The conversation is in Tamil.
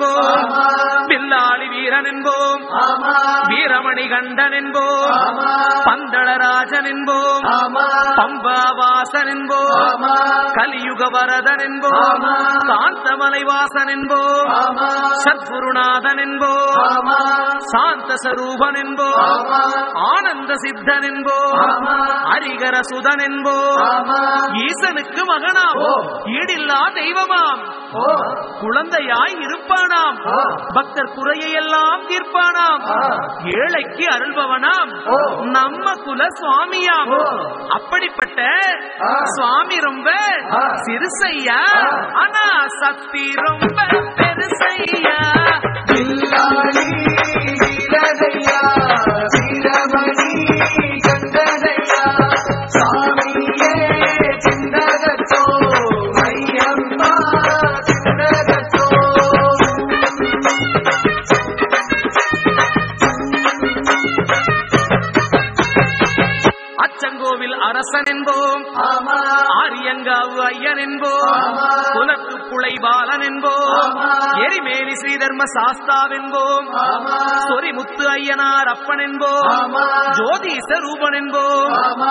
என்போம் பில்லாளி வீரன் என்போம் வீரமணி கண்டன் என்போம் பந்தளராஜன் என்போம் பம்பாவாசன் என்போம் கலியுக வரதன் என்போம் காந்தமலை வாசன் என்போம் சத்குருநாதன் என்போம் சாந்த சரூபன் என்போம் ஆனந்த சித்தன் என்போம் ஹரிகர சுதன் என்போம் ஈசனுக்கு மகனாம் ஈடில்லா தெய்வமாம் குழந்தையாய் இருப்பானாம் பக்தர் குறையை எல்லாம் தீர்ப்பானாம் ஏழைக்கு அருள்பவனாம் நம்ம குல சுவாமியாம் அப்படிப்பட்ட சுவாமி ரொம்ப சிறுசையா ஆனா சக்தி ரொம்ப பெருசையா பில்லாளி வீரதையா வீரமணி கண்டதையா சாமியே சிந்தகத்தோ மையம்மா சிந்தகத்தோ அச்சங்கோவில் அரசன் என்போம் ஆமா ஆரியங்காவு ஐயன் என்போம் குலத்து புலை பாலன் என்போம் எரிமேலி ஸ்ரீதர்ம சாஸ்தாவென்போம் சொரிமுத்து ஐயனார் அப்பன் என்போம் ஜோதி ரூபன் என்போம்